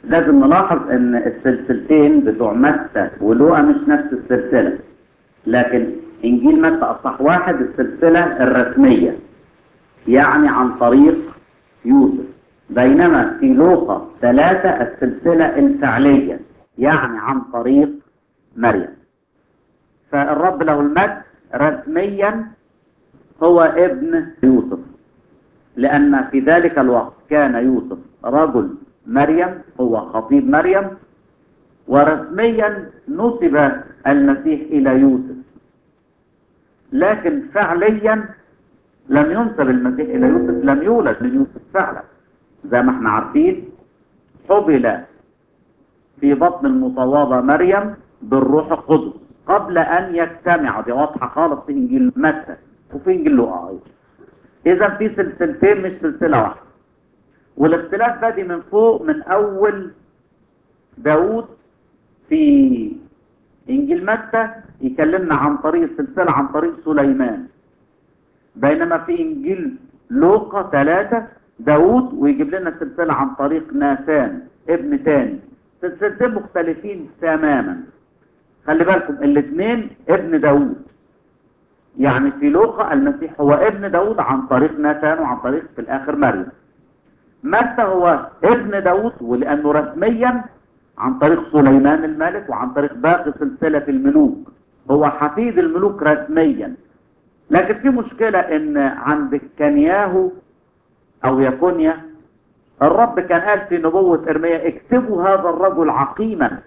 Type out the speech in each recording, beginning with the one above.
لازم نلاحظ ان السلسلتين بتوع متى ولوقا مش نفس السلسلة لكن انجيل متى اصح واحد السلسلة الرسمية يعني عن طريق يوسف بينما في لوقا ثلاثة السلسلة الفعلية يعني عن طريق مريم فالرب له المجد رسميا هو ابن يوسف لأن في ذلك الوقت كان يوسف رجل مريم هو خطيب مريم ورسميا نسب المسيح إلى يوسف لكن فعليا لم ينسب المسيح إلى يوسف لم يولد من يوسف فعلا زي ما احنا عارفين حبل في بطن المصوبة مريم بالروح القدس قبل أن يجتمع دي واضحة خالص في إنجيل متى وفي إنجيل لوقا أيضا إذا في سلسلتين مش سلسلة واحدة والاختلاف بادي من فوق من أول داود في إنجيل متى يكلمنا عن طريق السلسلة عن طريق سليمان بينما في إنجيل لوقا ثلاثة داود ويجيب لنا السلسلة عن طريق ناسان ابن تاني سلسلتين مختلفين تماما خلي بالكم الاثنين ابن داود يعني في لوقا المسيح هو ابن داود عن طريق ناتان وعن طريق في الآخر مريم متى هو ابن داود ولأنه رسميا عن طريق سليمان الملك وعن طريق باقي سلسلة الملوك هو حفيد الملوك رسميا لكن في مشكلة ان عند كنياهو او يكونيا الرب كان قال في نبوة ارميا اكتبوا هذا الرجل عقيما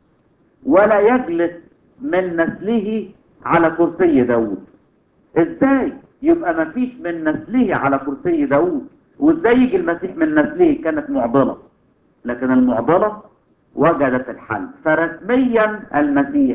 ولا يجلس من نسله على كرسي داود ازاي يبقى ما فيش من نسله على كرسي داود وازاي يجي المسيح من نسله كانت معضلة لكن المعضلة وجدت الحل فرسميا المسيح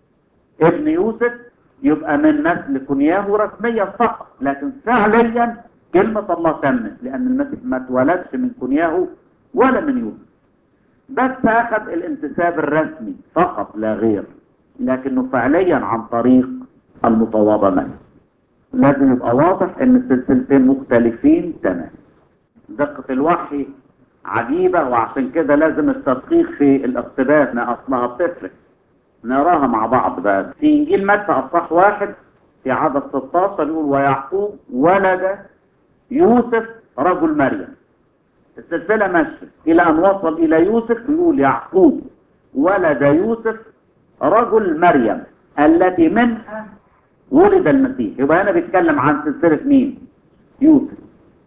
ابن يوسف يبقى من نسل كنياه رسميا فقط لكن فعليا كلمة الله تمت لأن المسيح ما اتولدش من كنياه ولا من يوسف بس أخذ الانتساب الرسمي فقط لا غير لكنه فعليا عن طريق المطوبة منه لازم يبقى واضح ان السلسلتين مختلفين تماما دقة الوحي عجيبة وعشان كده لازم التدقيق في الاقتباس ما اصلها بتفرق نراها مع بعض بقى في انجيل متى اصح واحد في عدد 16 يقول ويعقوب ولد يوسف رجل مريم السلسلة ماشية الى ان وصل الى يوسف يقول يعقوب ولد يوسف رجل مريم التي منها ولد المسيح يبقى هنا بيتكلم عن سلسلة مين يوسف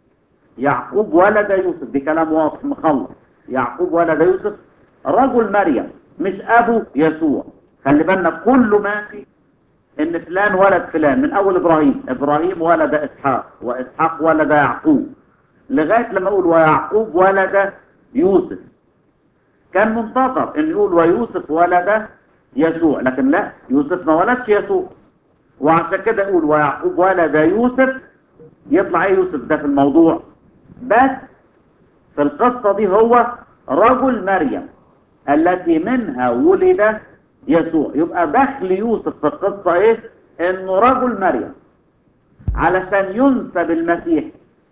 يعقوب ولد يوسف دي كلام واضح مخلص يعقوب ولد يوسف رجل مريم مش ابو يسوع خلي بالنا كله ماشي ان فلان ولد فلان من اول ابراهيم ابراهيم ولد اسحاق واسحاق ولد يعقوب لغاية لما اقول ويعقوب ولد يوسف كان منتظر ان يقول ويوسف ولد يسوع لكن لا يوسف ما ولدش يسوع وعشان كده يقول ويعقوب ولد يوسف يطلع ايه يوسف ده في الموضوع بس في القصة دي هو رجل مريم التي منها ولد يسوع يبقى دخل يوسف في القصة ايه انه رجل مريم علشان ينسب المسيح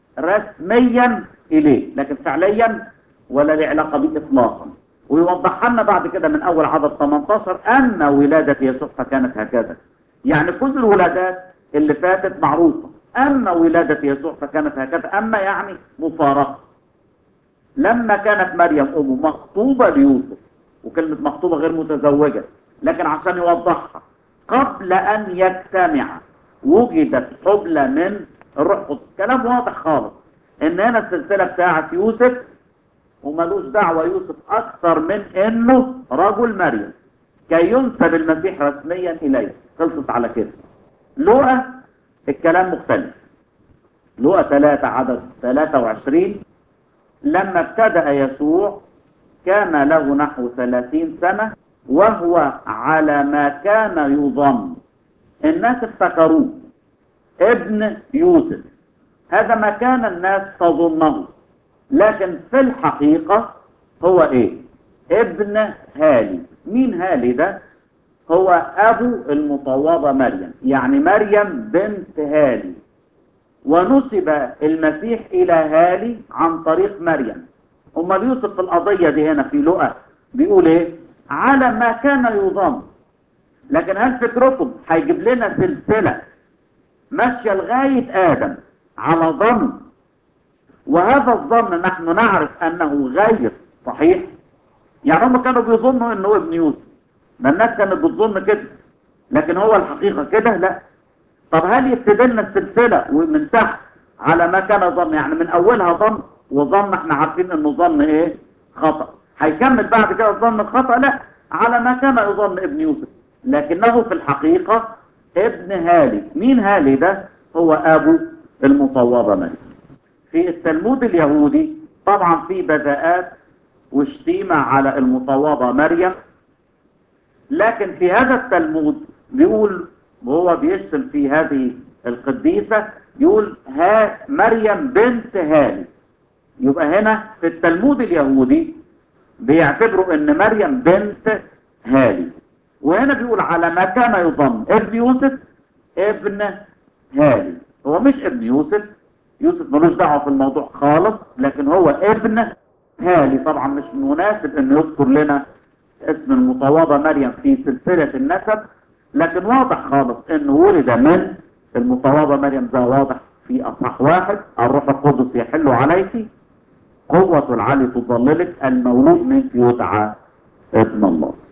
رسميا اليه لكن فعليا ولا له علاقة به اطلاقا ويوضح لنا بعد كده من اول عدد 18 ان ولادة يسوع فكانت هكذا يعني كل الولادات اللي فاتت معروفة اما ولادة يسوع فكانت هكذا اما يعني مفارقة لما كانت مريم امه مخطوبة ليوسف وكلمة مخطوبة غير متزوجة لكن عشان يوضحها قبل ان يجتمع وجدت حبلى من الروح القدس كلام واضح خالص ان هنا السلسلة بتاعت يوسف وملوش دعوة يوسف اكثر من انه رجل مريم كي ينسب المسيح رسميا اليه خلصت على كده لوقا الكلام مختلف لوقا 3 عدد 23 لما ابتدأ يسوع كان له نحو 30 سنة وهو على ما كان يظن الناس افتكروه ابن يوسف هذا ما كان الناس تظنه لكن في الحقيقة هو ايه ابن هالي مين هالي ده هو ابو المطوبة مريم يعني مريم بنت هالي ونسب المسيح الى هالي عن طريق مريم امال يوسف في القضية دي هنا في لقا بيقول ايه على ما كان يظن لكن هل فكركم هيجيب لنا سلسلة ماشية لغاية آدم على ظن وهذا الظن نحن نعرف أنه غير صحيح يعني هم كانوا بيظنوا أنه ابن يوسف ما الناس كانت بتظن كده لكن هو الحقيقة كده لا طب هل يبتدي لنا السلسلة ومن تحت على ما كان ظن يعني من أولها ظن وظن احنا عارفين أنه ظن إيه خطأ هيكمل بعد كده الظن الخطأ لا على ما كان يظن ابن يوسف لكنه في الحقيقة ابن هالي مين هالي ده هو ابو المصوبة مريم في التلمود اليهودي طبعا في بذاءات وشتيمة على المصوبة مريم لكن في هذا التلمود بيقول وهو بيشتم في هذه القديسة يقول ها مريم بنت هالي يبقى هنا في التلمود اليهودي بيعتبروا ان مريم بنت هالي وهنا بيقول على ما كان يظن ابن يوسف ابن هالي هو مش ابن يوسف يوسف ملوش دعوه في الموضوع خالص لكن هو ابن هالي طبعا مش مناسب انه يذكر لنا اسم المطوبة مريم في سلسلة النسب لكن واضح خالص انه ولد من المطوبة مريم ده واضح في اصح واحد الروح القدس يحل عليك قوة العلي تضللك المولود منك يدعى ابن الله